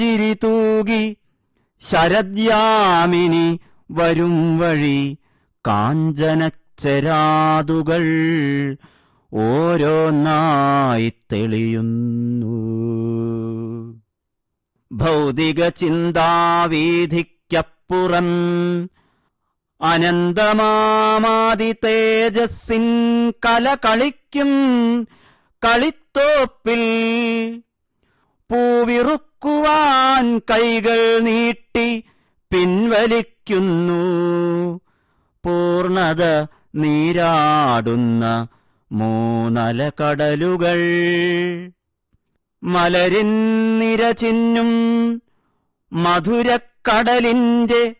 ചിരി തൂകി ശരദ്യാമിനി വരും വഴി കാഞ്ചനച്ചരാതുകൾ ഓരോന്നായി തെളിയുന്നു ഭൗതിക ചിന്താവീധിക്കപ്പുറം അനന്തമാമാതി തേജസ്സിൻ കല കളിക്കും കളിത്തോപ്പിൽ പൂവിറുക്കുവാൻ കൈകൾ നീട്ടി പിൻവലിക്കുന്നു പൂർണത നീരാടുന്ന മൂന്നല കടലുകൾ മലരിൻ നിരചിന്നും മധുരക്കടലിന്റെ